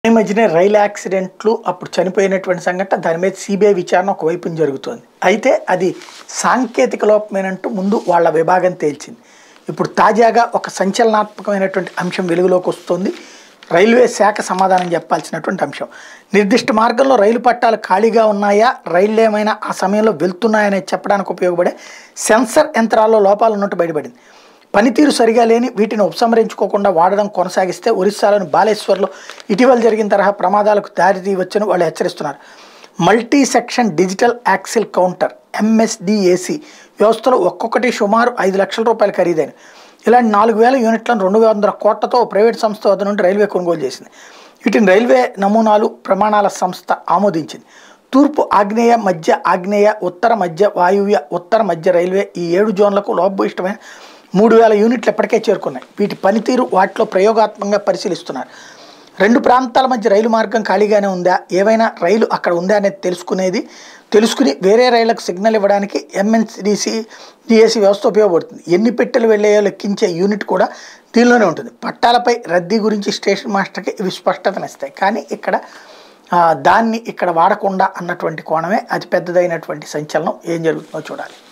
ఈ మధ్యనే రైలు యాక్సిడెంట్లు అప్పుడు చనిపోయినటువంటి సంఘటన దాని మీద సిబిఐ విచారణ ఒకవైపు జరుగుతోంది అయితే అది సాంకేతిక లోపమేనంటూ ముందు వాళ్ళ విభాగం తేల్చింది ఇప్పుడు తాజాగా ఒక సంచలనాత్మకమైనటువంటి అంశం వెలుగులోకి వస్తుంది రైల్వే శాఖ సమాధానం చెప్పాల్సినటువంటి అంశం నిర్దిష్ట మార్గంలో రైలు పట్టాలు ఖాళీగా ఉన్నాయా రైళ్లు ఏమైనా ఆ సమయంలో వెళ్తున్నాయని చెప్పడానికి ఉపయోగపడే సెన్సర్ యంత్రాల్లో లోపాలు ఉన్నట్టు బయటపడింది పనితీరు సరిగా లేని వీటిని ఉపసంహరించుకోకుండా వాడడం కొనసాగిస్తే ఒరిస్సాలోని బాలేశ్వర్లో ఇటీవల జరిగిన తరహా ప్రమాదాలకు దారితీయవచ్చని వాళ్ళు హెచ్చరిస్తున్నారు multi section digital axle counter MSDAC వ్యవస్థలో ఒక్కొక్కటి సుమారు ఐదు లక్షల రూపాయలు ఖరీదైన ఇలాంటి నాలుగు వేల యూనిట్లను రెండు వందల కోట్లతో ఓ ప్రైవేట్ సంస్థ వద్ద నుండి రైల్వే కొనుగోలు చేసింది వీటిని రైల్వే నమూనాలు ప్రమాణాల సంస్థ ఆమోదించింది తూర్పు ఆగ్నేయ మధ్య ఆగ్నేయ ఉత్తర మధ్య వాయువ్య ఉత్తర మధ్య రైల్వే ఈ ఏడు జోన్లకు లోపభూయిష్టమైన మూడు వేల యూనిట్లు ఎప్పటికే చేరుకున్నాయి వీటి పనితీరు వాటిలో ప్రయోగాత్మకంగా పరిశీలిస్తున్నారు రెండు ప్రాంతాల మధ్య రైలు మార్గం ఖాళీగానే ఉందా ఏవైనా రైలు అక్కడ ఉందా అనేది తెలుసుకునేది తెలుసుకుని వేరే రైళ్లకు సిగ్నల్ ఇవ్వడానికి ఎంఎన్సిడిసి డిఏసి వ్యవస్థ ఉపయోగపడుతుంది ఎన్ని పెట్టెలు వెళ్ళాయో లెక్కించే యూనిట్ కూడా దీనిలోనే ఉంటుంది పట్టాలపై రద్దీ గురించి స్టేషన్ మాస్టర్కి ఇవి స్పష్టతనిస్తాయి కానీ ఇక్కడ ఆ, దాన్ని ఇక్కడ వాడకుండా అన్నటువంటి కోణమే అతి పెద్దదైనటువంటి సంచలనం ఏం జరుగుతుందో చూడాలి